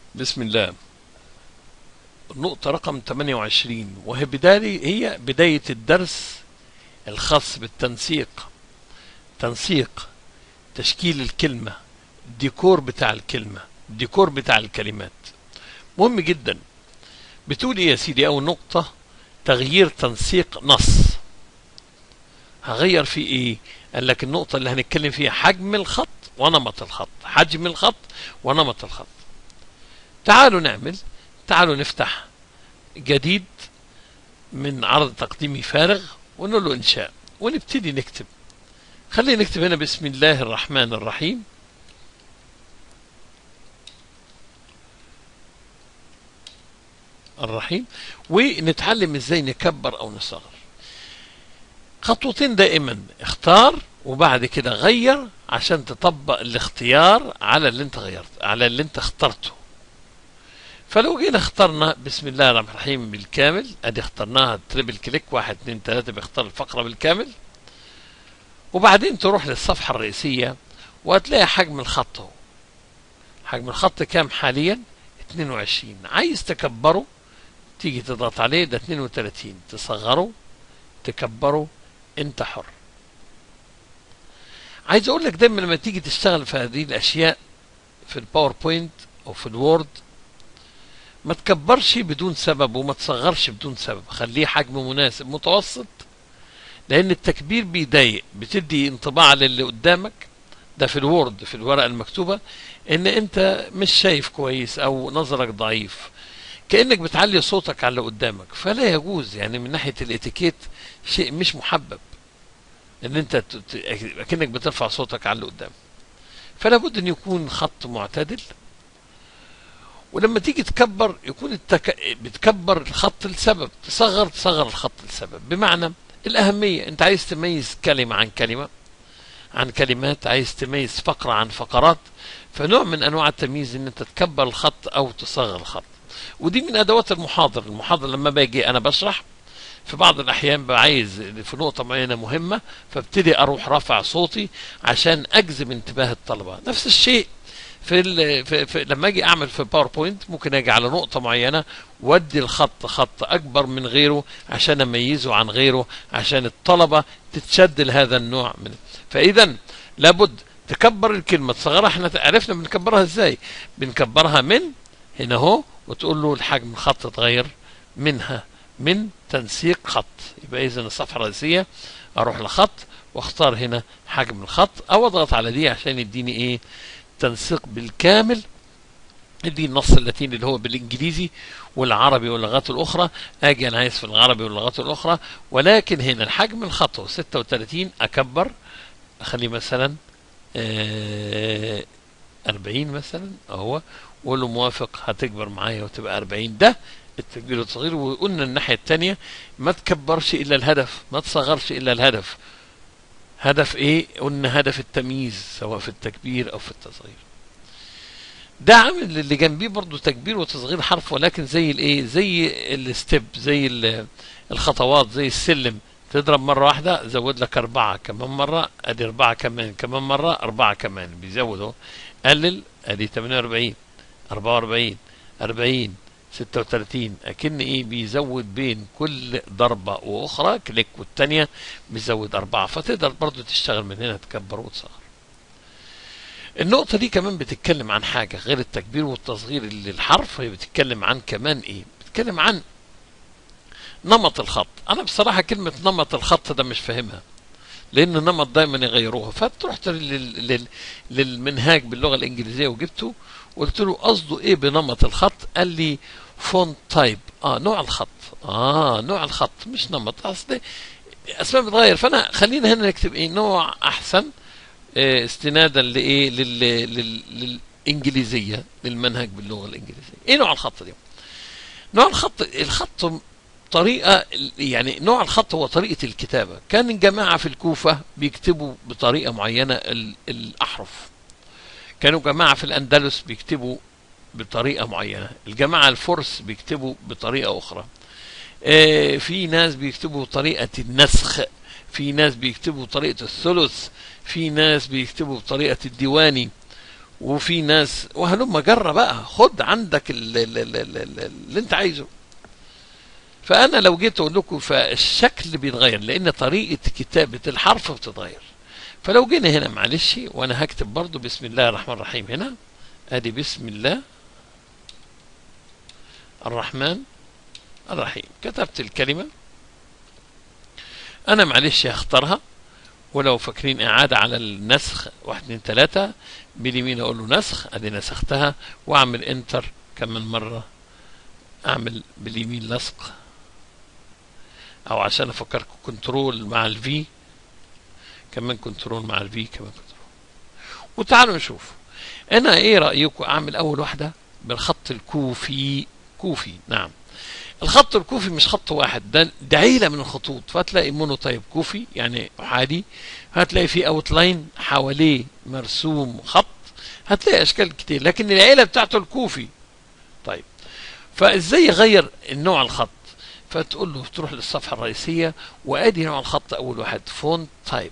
بسم الله النقطة رقم 28 وهي بداية هي بداية الدرس الخاص بالتنسيق تنسيق تشكيل الكلمة الديكور بتاع الكلمة الديكور بتاع الكلمات مهم جدا بتقول ايه يا سيدي اول نقطة تغيير تنسيق نص هغير في ايه قال لك النقطة اللي هنتكلم فيها حجم الخط ونمط الخط حجم الخط ونمط الخط تعالوا نعمل تعالوا نفتح جديد من عرض تقديمي فارغ ونقول له انشاء ونبتدي نكتب خلينا نكتب هنا بسم الله الرحمن الرحيم الرحيم ونتعلم ازاي نكبر او نصغر خطوتين دائما اختار وبعد كده غير عشان تطبق الاختيار على اللي انت غيرت على اللي انت اخترته فلو جينا اخترنا بسم الله الرحمن الرحيم بالكامل ادي اخترناها تريبل كليك واحد اتنين تلاته بيختار الفقره بالكامل وبعدين تروح للصفحه الرئيسيه وهتلاقي حجم الخط اهو حجم الخط كام حاليا 22 عايز تكبره تيجي تضغط عليه ده 32 تصغره تكبره انت حر عايز اقول لك دايما لما تيجي تشتغل في هذه الاشياء في الباوربوينت او في الوورد ما تكبرش بدون سبب وما تصغرش بدون سبب خليه حجم مناسب متوسط لان التكبير بيضايق بتدي انطباع للي قدامك ده في الوورد في الورقه المكتوبه ان انت مش شايف كويس او نظرك ضعيف كانك بتعلي صوتك على اللي قدامك فلا يجوز يعني من ناحيه الاتيكيت شيء مش محبب ان انت ت- ت- كانك بترفع صوتك على اللي قدامك فلا بد ان يكون خط معتدل ولما تيجي تكبر يكون التك... بتكبر الخط لسبب تصغر تصغر الخط لسبب بمعنى الأهمية أنت عايز تميز كلمة عن كلمة عن كلمات عايز تميز فقرة عن فقرات فنوع من أنواع التمييز أن أنت تكبر الخط أو تصغر الخط ودي من أدوات المحاضر المحاضر لما باجي أنا بشرح في بعض الأحيان ببقى عايز في نقطة معينة مهمة فابتدي أروح رافع صوتي عشان أجذب انتباه الطلبة نفس الشيء في, ال- في, في لما اجي اعمل في باوربوينت ممكن اجي على نقطه معينه وادي الخط خط اكبر من غيره عشان اميزه عن غيره عشان الطلبه تتشد لهذا النوع من فاذا لابد تكبر الكلمه تصغرها احنا عرفنا بنكبرها ازاي بنكبرها من هنا اهو وتقول له الحجم الخط اتغير منها من تنسيق خط يبقى اذا الصفحه الرئيسيه اروح لخط واختار هنا حجم الخط او اضغط على دي عشان يديني ايه تنسيق بالكامل دي النص اللاتيني اللي هو بالانجليزي والعربي واللغات الاخرى اجي انا عايز في العربي واللغات الاخرى ولكن هنا الحجم الخط هو 36 اكبر اخليه مثلا آه 40 مثلا اهو واقول له موافق هتكبر معايا وتبقى 40 ده التكبير والتصغير وقلنا الناحيه الثانيه ما تكبرش الا الهدف ما تصغرش الا الهدف هدف ايه قلنا هدف التمييز سواء في التكبير او في التصغير ده عامل اللي جنبيه برضو تكبير وتصغير حرف ولكن زي الايه زي الستيب زي ال- الخطوات زي السلم تضرب مرة واحدة زود لك أربعة كمان مرة أدي أربعة كمان كمان مرة أربعة كمان بيزود أهو قلل أدي 48 44 40 36 أكن إيه بيزود بين كل ضربة وأخرى كليك والتانية بيزود أربعة فتقدر برضو تشتغل من هنا تكبر وتصغر النقطة دي كمان بتتكلم عن حاجة غير التكبير والتصغير للحرف هي بتتكلم عن كمان ايه بتتكلم عن نمط الخط انا بصراحة كلمة نمط الخط ده مش فاهمها لان النمط دايما يغيروها فرحت لل... لل... للمنهاج باللغة الانجليزية وجبته وقلت له قصده ايه بنمط الخط قال لي فونت تايب اه نوع الخط اه نوع الخط مش نمط اصل اسماء بتغير فانا خلينا هنا نكتب ايه نوع احسن آه، استنادا لايه لل... لل... للانجليزيه للمنهج باللغه الانجليزيه ايه نوع الخط دي نوع الخط الخط طريقه يعني نوع الخط هو طريقه الكتابه كان الجماعه في الكوفه بيكتبوا بطريقه معينه ال... الاحرف كانوا جماعه في الاندلس بيكتبوا بطريقه معينه الجماعه الفرس بيكتبوا بطريقه اخرى آه، في ناس بيكتبوا طريقه النسخ في ناس بيكتبوا طريقه الثلث في ناس بيكتبوا بطريقه الديواني وفي ناس وهلم جرة بقى خد عندك اللي, اللي, اللي انت عايزه فانا لو جيت اقول لكم فالشكل بيتغير لان طريقه كتابه الحرف بتتغير فلو جينا هنا معلش وانا هكتب برضو بسم الله الرحمن الرحيم هنا ادي بسم الله الرحمن الرحيم كتبت الكلمه انا معلش هختارها ولو فاكرين اعاده على النسخ واحد اتنين تلاته باليمين اقول له نسخ ادي نسختها واعمل انتر كمان مره اعمل باليمين لصق او عشان افكركم كنترول مع الفي كمان كنترول مع الفي كمان كنترول وتعالوا نشوف انا ايه رايكم اعمل اول واحده بالخط الكوفي كوفي نعم الخط الكوفي مش خط واحد ده ده عيله من الخطوط فهتلاقي مونوتايب كوفي يعني احادي هتلاقي في اوتلاين حواليه مرسوم خط هتلاقي اشكال كتير لكن العيله بتاعته الكوفي طيب فازاي يغير النوع الخط فتقول له تروح للصفحه الرئيسيه وادي نوع الخط اول واحد فونت تايب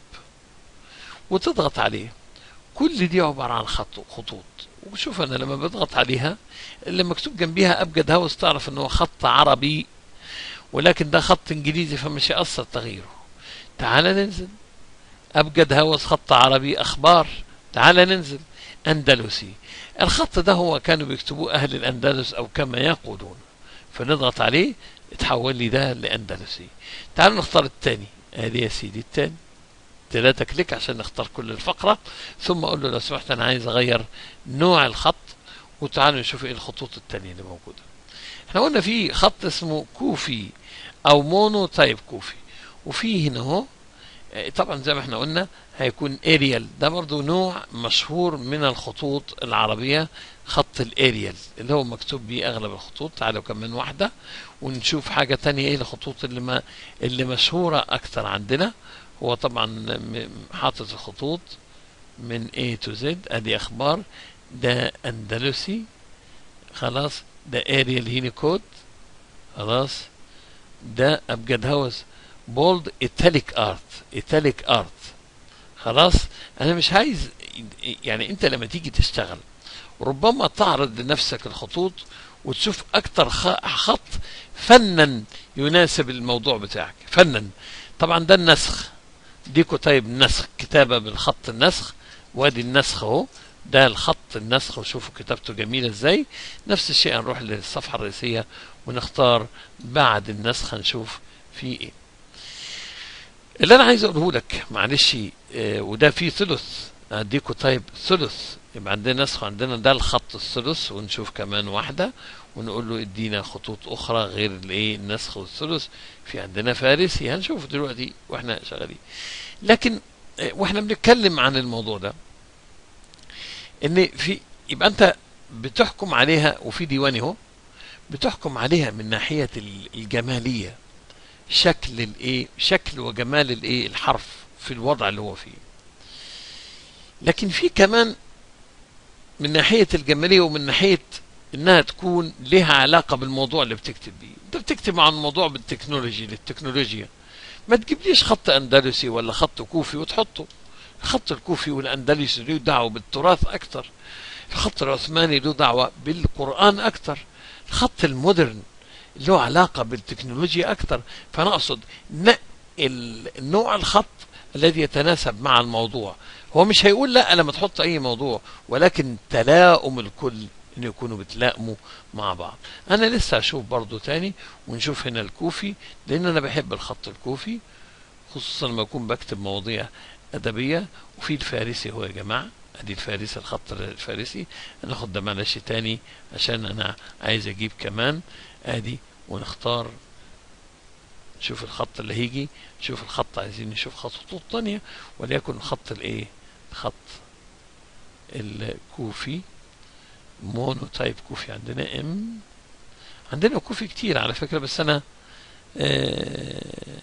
وتضغط عليه كل دي عباره عن خط خطوط وشوف انا لما بضغط عليها اللي مكتوب جنبيها ابجد هاوس تعرف ان هو خط عربي ولكن ده خط انجليزي فمش هيأثر تغييره تعال ننزل ابجد هاوس خط عربي اخبار تعال ننزل اندلسي الخط ده هو كانوا بيكتبوه اهل الاندلس او كما يقولون فنضغط عليه اتحول لي ده لاندلسي تعالوا نختار الثاني ادي يا سيدي الثاني ثلاثة كليك عشان نختار كل الفقرة ثم اقول له لو سمحت انا عايز اغير نوع الخط وتعالوا نشوف ايه الخطوط التانية اللي موجودة احنا قلنا في خط اسمه كوفي او مونو تايب كوفي وفي هنا اهو طبعا زي ما احنا قلنا هيكون اريال ده برضو نوع مشهور من الخطوط العربية خط الاريال اللي هو مكتوب بيه اغلب الخطوط تعالوا كمان واحدة ونشوف حاجة تانية ايه الخطوط اللي ما اللي مشهورة اكتر عندنا هو طبعا حاطط الخطوط من A to Z ادي اخبار ده اندلسي خلاص ده اريال هيني كود خلاص ده ابجد هاوس بولد ايتاليك ارت ايتاليك ارت خلاص انا مش عايز يعني انت لما تيجي تشتغل ربما تعرض لنفسك الخطوط وتشوف اكتر خط فنا يناسب الموضوع بتاعك فنا طبعا ده النسخ ديكو طيب نسخ كتابة بالخط النسخ وادي النسخ اهو ده الخط النسخ وشوفوا كتابته جميلة ازاي نفس الشيء هنروح للصفحة الرئيسية ونختار بعد النسخ هنشوف في ايه اللي انا عايز اقوله لك معلش اه وده فيه ثلث اديكوا طيب ثلث يبقى عندنا نسخ عندنا ده الخط الثلث ونشوف كمان واحده ونقول له ادينا خطوط اخرى غير الايه النسخ والثلث في عندنا فارسي هنشوف دلوقتي واحنا شغالين لكن اه واحنا بنتكلم عن الموضوع ده ان في يبقى انت بتحكم عليها وفي ديواني اهو بتحكم عليها من ناحيه الجماليه شكل الايه شكل وجمال الايه الحرف في الوضع اللي هو فيه لكن في كمان من ناحيه الجماليه ومن ناحيه انها تكون لها علاقه بالموضوع اللي بتكتب بيه انت بتكتب عن موضوع بالتكنولوجي للتكنولوجيا ما تجيبليش خط اندلسي ولا خط كوفي وتحطه الخط الكوفي والاندلسي له دعوه بالتراث اكثر الخط العثماني له دعوه بالقران اكثر الخط المودرن له علاقة بالتكنولوجيا أكثر فأنا أقصد نقل نوع الخط الذي يتناسب مع الموضوع هو مش هيقول لا لما تحط أي موضوع ولكن تلاؤم الكل إن يكونوا بتلائموا مع بعض أنا لسه أشوف برضو تاني ونشوف هنا الكوفي لأن أنا بحب الخط الكوفي خصوصا لما أكون بكتب مواضيع أدبية وفي الفارسي هو يا جماعة ادي الفارسي الخط الفارسي ناخد ده معلش تاني عشان انا عايز اجيب كمان ادي ونختار نشوف الخط اللي هيجي نشوف الخط عايزين نشوف خطوط تانية وليكن الخط الايه خط الكوفي مونو تايب كوفي عندنا ام عندنا كوفي كتير على فكرة بس انا آه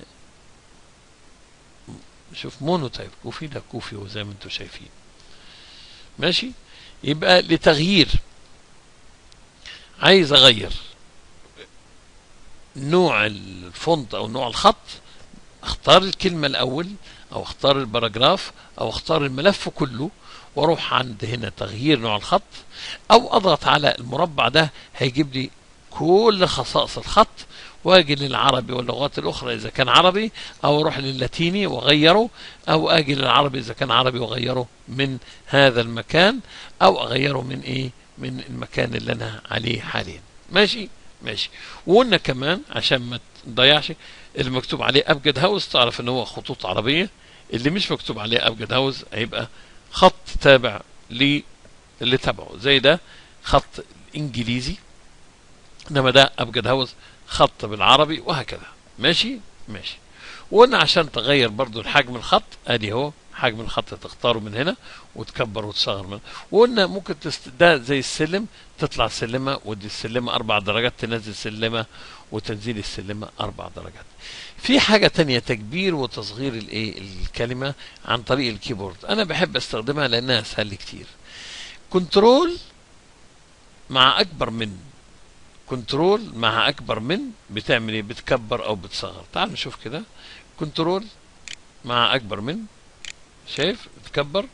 شوف مونو تايب كوفي ده كوفي وزي ما انتم شايفين ماشي يبقى لتغيير عايز اغير نوع الفونت او نوع الخط اختار الكلمة الاول او اختار الباراجراف او اختار الملف كله واروح عند هنا تغيير نوع الخط او اضغط على المربع ده هيجيب لي كل خصائص الخط واجي للعربي واللغات الاخرى اذا كان عربي او اروح للاتيني واغيره او اجي للعربي اذا كان عربي واغيره من هذا المكان او اغيره من ايه من المكان اللي انا عليه حاليا ماشي ماشي وقلنا كمان عشان ما تضيعش اللي مكتوب عليه ابجد هاوس تعرف ان هو خطوط عربيه اللي مش مكتوب عليه ابجد هاوس هيبقى خط تابع للي تبعه زي ده خط انجليزي انما ده ابجد هاوس خط بالعربي وهكذا ماشي ماشي وقلنا عشان تغير برضو الحجم الخط ادي اهو حجم الخط تختاره من هنا وتكبر وتصغر من وقلنا ممكن تست... ده زي السلم تطلع سلمه ودي السلمه اربع درجات تنزل سلمه وتنزيل السلمه اربع درجات في حاجه تانية تكبير وتصغير الايه الكلمه عن طريق الكيبورد انا بحب استخدمها لانها اسهل لي كتير كنترول مع اكبر من كنترول مع اكبر من بتعمل ايه بتكبر او بتصغر تعال نشوف كده كنترول مع اكبر من شايف بتكبر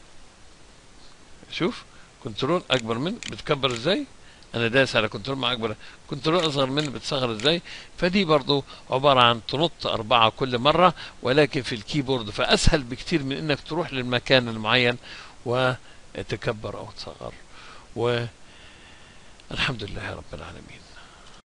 شوف كنترول اكبر من بتكبر ازاي انا دايس على كنترول مع اكبر كنترول اصغر من بتصغر ازاي فدي برضو عبارة عن تنط اربعة كل مرة ولكن في الكيبورد فاسهل بكتير من انك تروح للمكان المعين وتكبر او تصغر والحمد لله رب العالمين